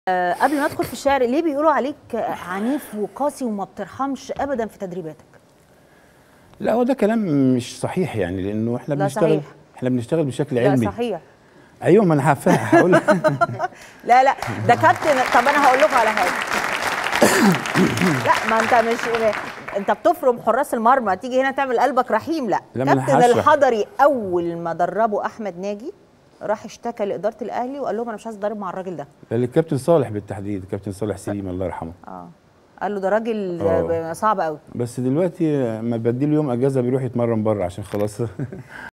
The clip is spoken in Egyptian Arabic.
آه، قبل ما ادخل في الشعر ليه بيقولوا عليك عنيف وقاسي وما بترحمش ابدا في تدريباتك لا هو ده كلام مش صحيح يعني لانه احنا لا بنشتغل صحيح. احنا بنشتغل بشكل لا علمي صحيح ايوه ما انا هفهم هقول لك. لا لا ده كابتن طب انا هقول لكم على حاجه لا ما انت مش انت بتفرم حراس المرمى تيجي هنا تعمل قلبك رحيم لا, لا، ما أنا كابتن هشرح. الحضري اول ما دربه احمد ناجي راح اشتكى لاداره الاهلي وقال لهم انا مش عايز اتدرب مع الراجل ده ده الكابتن صالح بالتحديد الكابتن صالح سليم الله يرحمه اه قال له ده راجل آه. صعب قوي بس دلوقتي ما بديله يوم اجازه بيروح يتمرن بره عشان خلاص